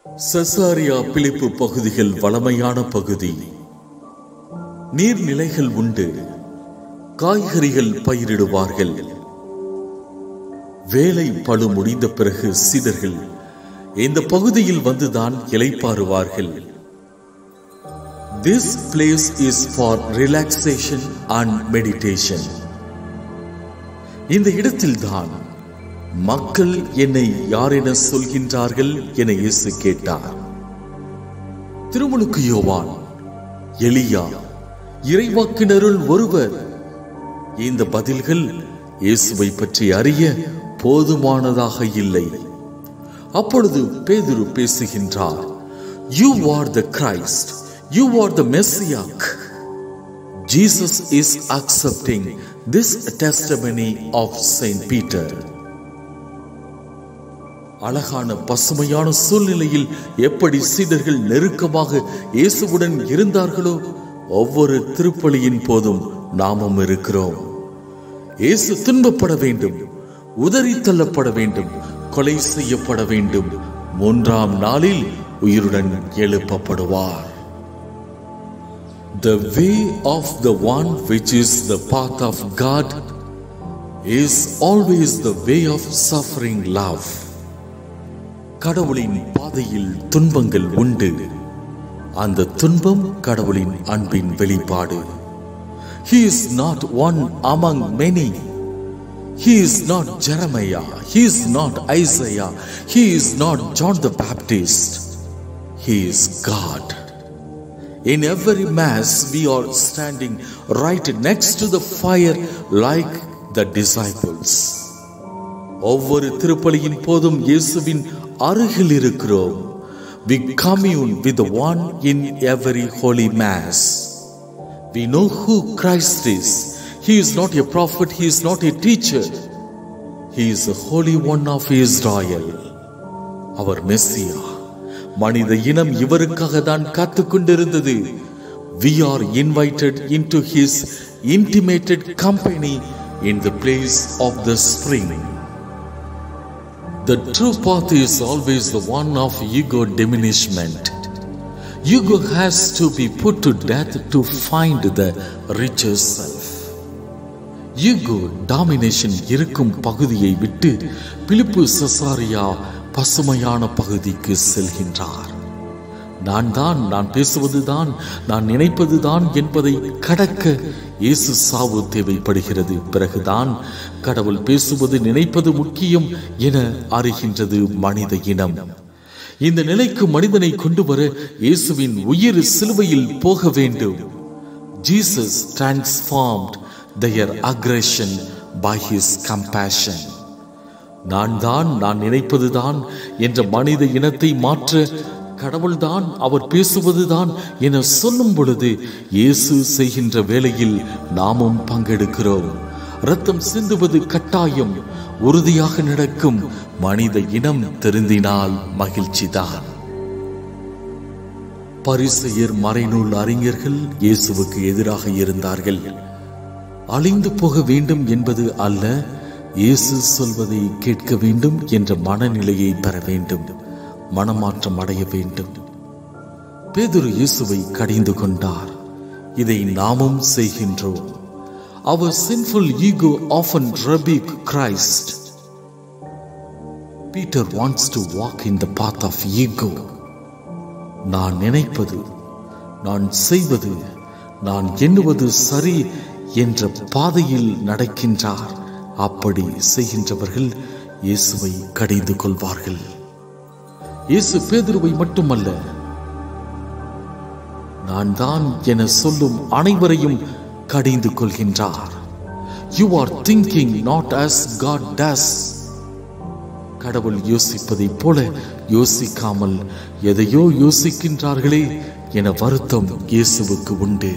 Caesarea பிலிப்பு பகுதிகள் வளமையான பகுதி நீர்நிலைகள் உண்டு காய்கறிகள் பயிரிடுவார்கள் வேலை பழு முடிந்த பிறகு சீடர்கள் இந்த பகுதியில் வந்துதான் இலைப்பாறுவார்கள் this place is for relaxation and meditation இந்த இடத்தில்தான் மக்கள் என்னை யார் என சொல்கின்றார்கள் என இயேசு கேட்டார் திருமுழுக்கு யோவான் எலியா இறைவாக்கினருள் ஒருவர் இந்த பதில்கள் இயேசுவை பற்றி அறிய போதுமானதாக இல்லை அப்பொழுது பேதுரு பேசுகின்றார் you are the Christ you are the messiah Jesus is accepting this testimony of Saint Peter. அழகான பசுமையான சூழ்நிலையில் எப்படி சீடர்கள் நெருக்கமாக இயேசுவுடன் இருந்தார்களோ ஒவ்வொரு திருப்பலியின் போதும் நாமும் இருக்கிறோம் இயேசு துன்பப்பட வேண்டும் உதறி தள்ளப்பட வேண்டும் கொலை செய்யப்பட வேண்டும் மூன்றாம் நாளில் உயிருடன் எழுப்பப்படுவார் The way of the one which is the path of God is always the way of suffering love. கடவுளின் பாதையில் துன்பங்கள் உண்டு அந்த துன்பம் கடவுளின் அன்பின் வெளிப்பாடு He is not one among many. He is not Jeremiah. He is not Isaiah. He is not John the Baptist. He is God. In every Mass, we are standing right next to the fire like the disciples. ஒவ்வொரு திருப்பலியின் போதும் இயேசுவின் அருகில் இருக்கிறோம் We commune with the one in every holy Mass. We know who Christ is. He is not a prophet, he is not a teacher. He is the Holy One of Israel. அவர் மெஸ்ஸியா மனித இனம் இவருக்காக தான் காத்து கொண்டிருந்தது we are invited into his intimated company in the place of the spring the true path is always the one of ego diminishment ego has to be put to death to find the richer self ego domination இருக்கும் பகுதியை விட்டு பிலிப்பு Caesarea பசுமையான பகுதிக்கு செல்கின்றார் நான் தான் நான் பேசுவதுதான் நான் நினைப்பதுதான் என்பதை கடக்க இயேசு சாவு தேவைப்படுகிறது பிறகுதான் கடவுள் பேசுவது நினைப்பது முக்கியம் என அறிகின்றது மனித இனம் இந்த நிலைக்கு மனிதனை கொண்டு வர இயேசுவின் உயிர் சிலுவையில் போக வேண்டும் Jesus transformed their aggression by his compassion. நான் தான் நான் நினைப்பதுதான் என்ற மனித இனத்தை மாற்ற கடவுள்தான் அவர் பேசுவதுதான் என சொல்லும் பொழுது இயேசு செய்கின்ற வேளையில் நாமும் பங்கெடுக்கிறோம் ரத்தம் சிந்துவது கட்டாயம் உறுதியாக நடக்கும் மனித இனம் திருந்தினால் மகிழ்ச்சிதான் பரிசெயர் மறைநூல் அறிஞர்கள் இயேசுவுக்கு எதிராக இருந்தார்கள் அழிந்து போக வேண்டும் என்பது அல்ல இயேசு சொல்வதை கேட்க வேண்டும் என்ற மனநிலையை பெற வேண்டும் மனமாற்றம் அடைய வேண்டும் பேதுரு இயேசுவை கடிந்து கொண்டார் இதை நாமும் செய்கின்றோம் Our sinful ego often rebuke Christ. Peter wants to walk in the path of ego. நான் நினைப்பது நான் செய்வது நான் எண்ணுவது சரி என்ற பாதையில் நடக்கின்றார் அப்படி செய்கின்றவர்கள் இயேசுவை கடிந்து கொள்வார்கள் இயேசு பேதுருவை மட்டுமல்ல நான் தான் என சொல்லும் அனைவரையும் கடிந்து கொள்கின்றார் you are thinking not as God does கடவுள் யோசிப்பதைப் போல யோசிக்காமல் எதையோ யோசிக்கின்றார்களே என வருத்தம் இயேசுவுக்கு உண்டு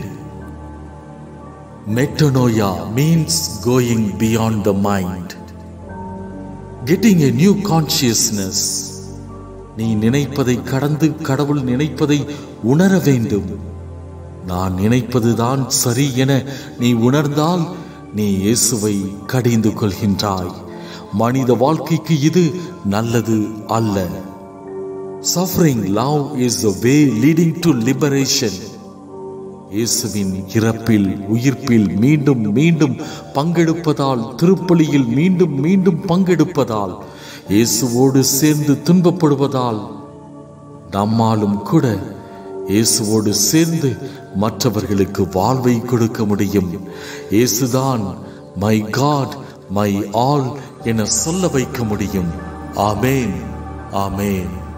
metanoia means going beyond the mind getting a new consciousness நீ நினைப்பதை கடந்து கடவுள் நினைப்பதை உணர வேண்டும் நான் நினைப்பதுதான் சரி என நீ உணர்ந்தால் நீ இயேசுவை கடிந்து கொள்கின்றாய் மனித வாழ்க்கைக்கு இது நல்லது அல்ல suffering love is the way leading to liberation இயேசுவின் இறப்பில் உயிர்ப்பில் மீண்டும் மீண்டும் பங்கெடுப்பதால் திருப்பலியில் மீண்டும் மீண்டும் பங்கெடுப்பதால் இயேசுவோடு சேர்ந்து துன்பப்படுவதால் நம்மாலும் கூட இயேசுவோடு சேர்ந்து மற்றவர்களுக்கு வாழ்வை கொடுக்க முடியும் இயேசுதான் மை காட் மை ஆல் என சொல்ல வைக்க முடியும் ஆமேன் ஆமேன்